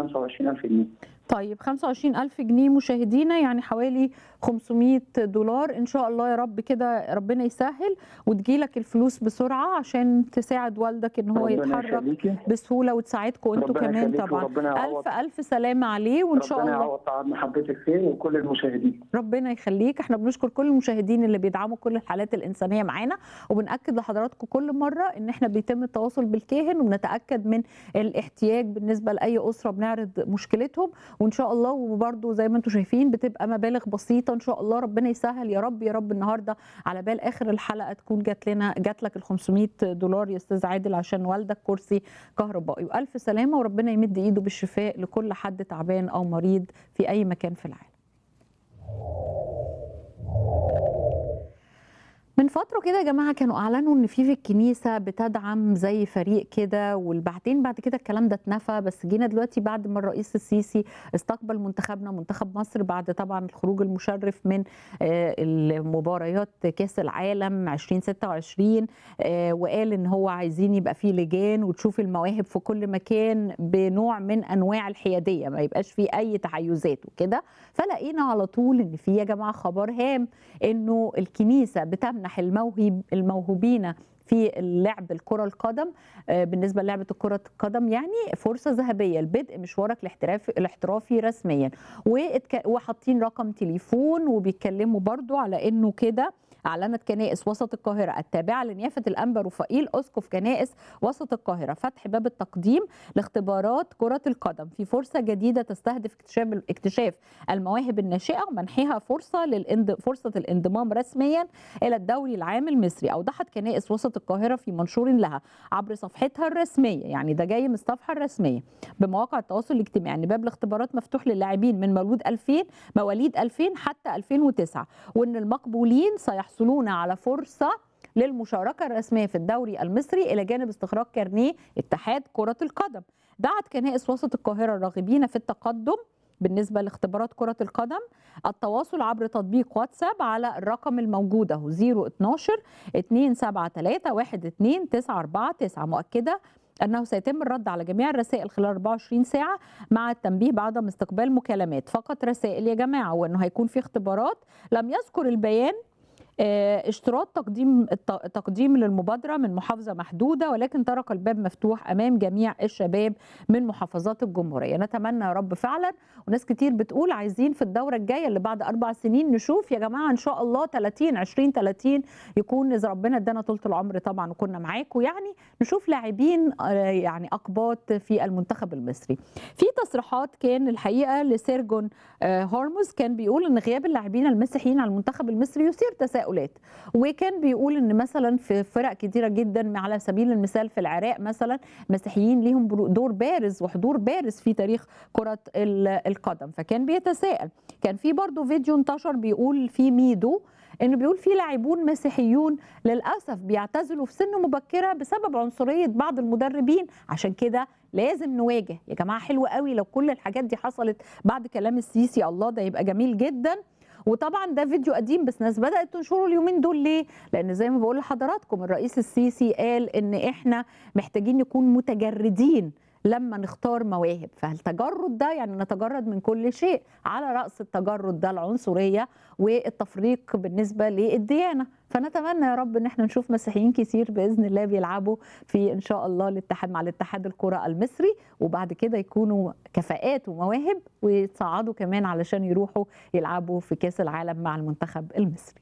25000 جنيه طيب 25000 جنيه مشاهدينا يعني حوالي 500 دولار ان شاء الله يا رب كده ربنا يسهل وتجيلك الفلوس بسرعه عشان تساعد والدك ان هو ربنا يتحرك يخليكي بسهوله وتساعدكم انتوا ربنا كمان يخليكي طبعا وربنا يعوض الف الف سلامه عليه وان شاء ربنا الله يعوض تعب محبتك فيه وكل المشاهدين ربنا يخليك احنا بنشكر كل المشاهدين اللي بيدعموا كل الحالات الانسانيه معانا وبناكد لحضراتكم كل مره ان احنا بيتم التواصل بالكاهن وبنتاكد من الاحتياج بالنسبه لاي اسره بنعرض مشكلتهم وان شاء الله وبرده زي ما انتم شايفين بتبقى مبالغ بسيطه ان شاء الله ربنا يسهل يا رب يا رب النهارده على بال اخر الحلقه تكون جات لنا جات لك ال 500 دولار يا استاذ عادل عشان والدك كرسي كهربائي والف سلامه وربنا يمد ايده بالشفاء لكل حد تعبان او مريض في اي مكان في العالم من فترة كده يا جماعة كانوا أعلنوا إن في في الكنيسة بتدعم زي فريق كده وبعدين بعد كده الكلام ده اتنفى بس جينا دلوقتي بعد ما الرئيس السيسي استقبل منتخبنا منتخب مصر بعد طبعا الخروج المشرف من آه، المباريات كأس العالم 2026 آه، وقال إن هو عايزين يبقى فيه لجان وتشوف المواهب في كل مكان بنوع من أنواع الحيادية ما يبقاش فيه أي تحيزات وكده فلقينا على طول إن في يا جماعة خبر هام انه الكنيسه بتمنح الموهب الموهوبين في اللعب الكرة القدم آه، بالنسبة للعبة الكرة القدم يعني فرصة ذهبية لبدء مشوارك الاحترافي الاحترافي رسميا واتك- وحاطين رقم تليفون وبيتكلموا برضو على انه كده أعلنت كنائس وسط القاهرة التابعة لنيافة الأنبا رفائيل أسقف كنائس وسط القاهرة فتح باب التقديم لاختبارات كرة القدم في فرصة جديدة تستهدف اكتشاف اكتشاف المواهب الناشئة ومنحها فرصة للاند... فرصة الانضمام رسميا إلى الدوري العام المصري أوضحت كنائس وسط القاهرة في منشور لها عبر صفحتها الرسمية يعني ده جاي من الصفحة الرسمية بمواقع التواصل الاجتماعي ان باب الاختبارات مفتوح للاعبين من مولود 2000 مواليد 2000 حتى 2009 وان المقبولين سيحصلون على فرصه للمشاركة الرسمية في الدوري المصري إلى جانب استخراج كارنيه اتحاد كرة القدم دعت كنائس وسط القاهرة الراغبين في التقدم بالنسبة لاختبارات كرة القدم التواصل عبر تطبيق واتساب على الرقم الموجود اهو 012 273 12949 مؤكدة أنه سيتم الرد على جميع الرسائل خلال 24 ساعة مع التنبيه بعدم استقبال مكالمات فقط رسائل يا جماعة وأنه هيكون في اختبارات لم يذكر البيان آه، اشتراط تقديم الت- تقديم للمبادرة من محافظة محدودة ولكن ترك الباب مفتوح أمام جميع الشباب من محافظات الجمهورية نتمنى يا رب فعلا وناس كتير بتقول عايزين في الدورة الجاية اللي بعد أربع سنين نشوف يا جماعة إن شاء الله 30 20 30 يكون إذا ربنا ادانا طولة العمر طبعا وكنا معاكم يعني نشوف لاعبين آه، يعني أقباط في المنتخب المصري في تصريحات كان الحقيقة لسيرجون آه، هورموز كان بيقول ان غياب اللاعبين المسيحيين على المنتخب المصري يثير تساؤلات وكان بيقول ان مثلا في فرق كتيره جدا على سبيل المثال في العراق مثلا مسيحيين ليهم برو- دور بارز وحضور بارز في تاريخ كره ال- القدم فكان بيتساءل كان في برضه فيديو انتشر بيقول في ميدو انه بيقول في لاعبون مسيحيون للاسف بيعتزلوا في سن مبكره بسبب عنصريه بعض المدربين عشان كده لازم نواجه يا جماعه حلو قوي لو كل الحاجات دي حصلت بعد كلام السيسي الله ده يبقى جميل جدا وطبعا ده فيديو قديم بس ناس بدات تنشره اليومين دول ليه لان زي ما بقول لحضراتكم الرئيس السيسي قال ان احنا محتاجين نكون متجردين لما نختار مواهب فالتجرد ده يعني نتجرد من كل شيء على راس التجرد ده العنصريه والتفريق بالنسبه للديانه فنتمنى يا رب ان احنا نشوف مسيحيين كتير باذن الله بيلعبوا في ان شاء الله الاتحاد مع الاتحاد الكره المصري وبعد كده يكونوا كفاءات ومواهب ويتصعدوا كمان علشان يروحوا يلعبوا في كاس العالم مع المنتخب المصري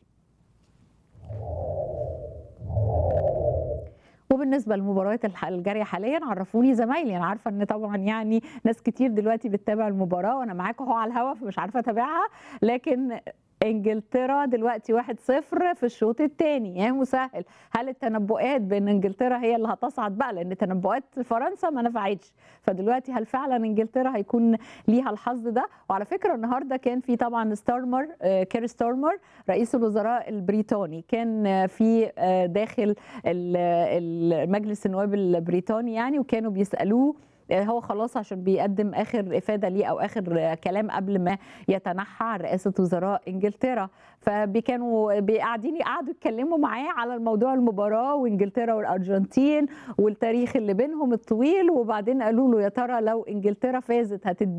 وبالنسبه للمباريات الح- الجاريه حاليا عرفوني زمايلي انا عارفه ان طبعا يعني ناس كتير دلوقتي بتتابع المباراه وانا معاكم اهو على الهوا فمش عارفه اتابعها لكن انجلترا دلوقتي 1-0 في الشوط الثاني يا مسهل هل التنبؤات بان انجلترا هي اللي هتصعد بقى لان تنبؤات فرنسا ما نفعتش فدلوقتي هل فعلا انجلترا هيكون ليها الحظ ده وعلى فكره النهارده كان في طبعا ستارمر آه، كير ستارمر رئيس الوزراء البريطاني كان آه، في آه، داخل ال- ال- مجلس النواب البريطاني يعني وكانوا بيسالوه هو خلاص عشان بيقدم اخر افاده ليه او اخر كلام قبل ما يتنحى عن رئاسه وزراء انجلترا فكانوا قاعدين قعدوا يتكلموا معاه على الموضوع المباراه وانجلترا والارجنتين والتاريخ اللي بينهم الطويل وبعدين قالوا له يا ترى لو انجلترا فازت هتدي